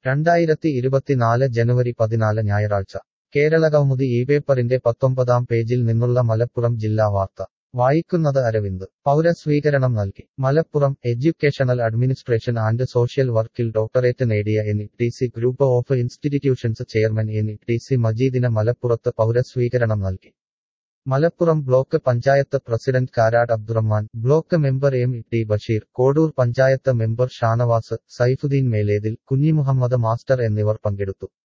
രണ്ടായിരത്തി ഇരുപത്തിനാല് ജനുവരി പതിനാല് ഞായറാഴ്ച കേരളകൗമുദി ഈ പേപ്പറിന്റെ പത്തൊമ്പതാം പേജിൽ നിന്നുള്ള മലപ്പുറം ജില്ലാ വാർത്ത വായിക്കുന്നത് അരവിന്ദ് പൗരസ്വീകരണം നൽകി Malappuram educational administration and social വർക്കിൽ ഡോക്ടറേറ്റ് നേടിയ N T C group of institutions chairman N T C മജീദിന് മലപ്പുറത്ത് പൗരസ്വീകരണം നൽകി Malappuram block panchayat president Karat Abdurahman block member M T Basheer Kodur panchayat member Shanavas Saifuddin Melethil Kunhimuhammed master എന്നിവർ പങ്കെടുത്തു